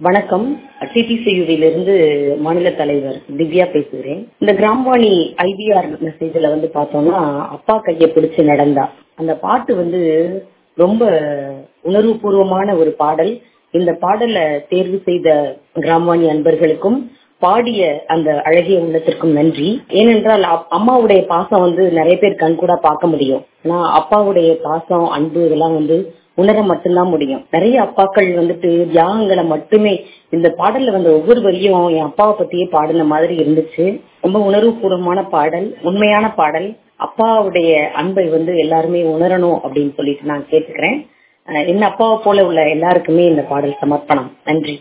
வணக்கம் டிடிசியுவிலிருந்து மாநில தலைவர் திவ்யா பேசுகிறேன் இந்த கிராம்வாணி ஐபிஆர் மெசேஜ்ல வந்து பார்த்தோம்னா அப்பா கையை பிடிச்சு நடந்தா அந்த பாட்டு வந்து ரொம்ப உணர்வுபூர்வமான ஒரு பாடல் இந்த பாடலை தேர்வு செய்த கிராம்வாணி அன்பர்களுக்கும் பாடிய அந்த அழகிய உள்ளத்திற்கும் நன்றி ஏனென்றால் அப்- அம்மாவுடைய பாசம் வந்து நிறைய பேர் கண்கூடா பார்க்க முடியும் ஆனா அப்பாவுடைய பாசம் அன்பு இதெல்லாம் வந்து உணர மட்டும்தான் முடியும் நிறைய அப்பாக்கள் வந்துட்டு தியாகங்களை மட்டுமே இந்த பாடல்ல வந்த ஒவ்வொரு வரியும் என் அப்பாவை பத்தியே பாடின மாதிரி இருந்துச்சு ரொம்ப உணர்வுபூர்வமான பாடல் உண்மையான பாடல் அப்பாவுடைய அன்பை வந்து எல்லாருமே உணரணும் அப்படின்னு சொல்லிட்டு நான் கேட்டுக்கிறேன் அஹ் என் அப்பாவை போல உள்ள எல்லாருக்குமே இந்த பாடல் சமர்ப்பணம் நன்றி